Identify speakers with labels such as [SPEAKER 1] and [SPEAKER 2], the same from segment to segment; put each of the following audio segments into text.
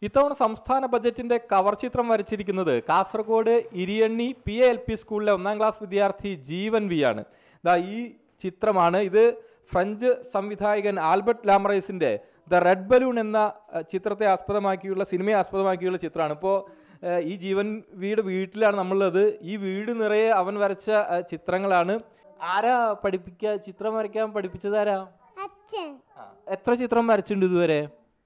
[SPEAKER 1] ഇത്തവണ സംസ്ഥാന ബജറ്റിന്റെ കവർ ചിത്രം വരച്ചിരിക്കുന്നത് Kasaragod Iriyanni P A L P സ്കൂളിലെ ഒന്നാം ക്ലാസ് വിദ്യാർത്ഥി ജീവൻ വി ആണ് ദാ ഈ ചിത്രമാണ് ഇത് ഫ്രഞ്ച് സംവിധായകൻ ആൽബർട്ട് ലാമറൈസിന്റെ ദ റെഡ് ബലൂൺ എന്ന അഹ്, ചിത്രത്തെ ആസ്പദമാക്കിയുള്ള സിനിമയെ ആസ്പദമാക്കിയുള്ള ചിത്രമാണ് ഇപ്പോൾ ഈ ജീവൻ വീട് വീട്ടിലാണ് നമ്മളുള്ളത് ഈ വീട് നിറയെ അവൻ വരച്ച അഹ്, ചിത്രങ്ങളാണ് ആരാ പഠിപ്പിക്കുക ചിത്രം വരയ്ക്കാൻ പഠിപ്പിച്ചതാരാ
[SPEAKER 2] അച്ഛൻ
[SPEAKER 1] ആ, എത്ര ചിത്രം വരച്ചിട്ടുണ്ട് ഇതുവരെ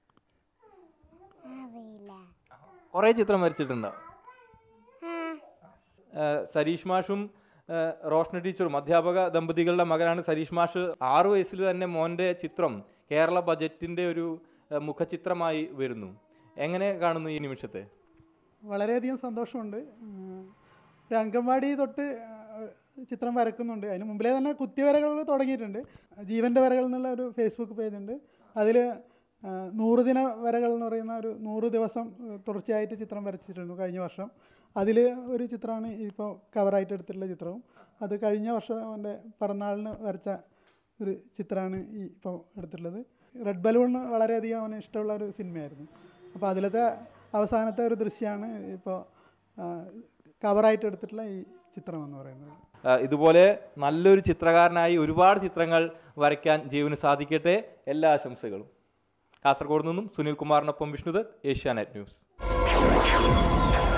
[SPEAKER 2] അറിയില്ല
[SPEAKER 1] കുറേ ചിത്രം വരച്ചിട്ടുണ്ടോ
[SPEAKER 2] ആ
[SPEAKER 1] ഏഹ് സരീഷ് മാഷും ഏഹ് റോഷ്ന ടീച്ചറും അധ്യാപക ദമ്പതികളുടെ മകനാണ് സരീഷ് മാഷ് ആറു വയസ്സിൽ തന്നെ മോൻ്റെ ചിത്രം കേരള ബജറ്റിൻ്റെ ഒരു ഏഹ് മുഖചിത്രമായി വരുന്നു എങ്ങനെ കാണുന്നു ഈ നിമിഷത്തെ
[SPEAKER 3] വളരെയധികം സന്തോഷമുണ്ട് ഉം. ഒരു അംഗൻവാടി തൊട്ട് ആ, ചിത്രം വരക്കുന്നുണ്ട് അതിന് മുമ്പിലേ തന്നെ കുത്തിവരകൾ തുടങ്ങിയിട്ടുണ്ട് ജീവൻ്റെ വരകൾ എന്നുള്ള ഒരു ഫേസ്ബുക്ക് പേജുണ്ട് അതിൽ നൂറ് ദിന വരകൾ എന്ന് പറയുന്ന ഒരു നൂറ് ദിവസം ആ, തുടർച്ചയായിട്ട് ചിത്രം വരച്ചിട്ടുണ്ട് കഴിഞ്ഞ വർഷം അതിൽ ഒരു ചിത്രമാണ് ഇപ്പോൾ കവറായിട്ട് എടുത്തിട്ടുള്ള ചിത്രവും അത് കഴിഞ്ഞ വർഷം അവൻ്റെ പിറന്നാളിന് വരച്ച ഒരു ചിത്രമാണ് ഈ ഇപ്പോൾ എടുത്തിട്ടുള്ളത് റെഡ് ബലൂൺ വളരെയധികം അവന് ഇഷ്ടമുള്ള ഒരു സിനിമയായിരുന്നു അപ്പോൾ അതിലത്തെ അവസാനത്തെ ഒരു ദൃശ്യമാണ് ഇപ്പോൾ കവറായിട്ട് എടുത്തിട്ടുള്ള ഈ ചിത്രം എന്ന് പറയുന്നത്
[SPEAKER 1] ഏഹ് ഇതുപോലെ നല്ലൊരു ചിത്രകാരനായി ഒരുപാട് ചിത്രങ്ങൾ വരയ്ക്കാൻ ജീവന് സാധിക്കട്ടെ എല്ലാ ആശംസകളും കാസർഗോഡ് നിന്നും സുനിൽ കുമാറിനൊപ്പം വിഷ്ണുദത്ത് ഏഷ്യാനെറ്റ് ന്യൂസ്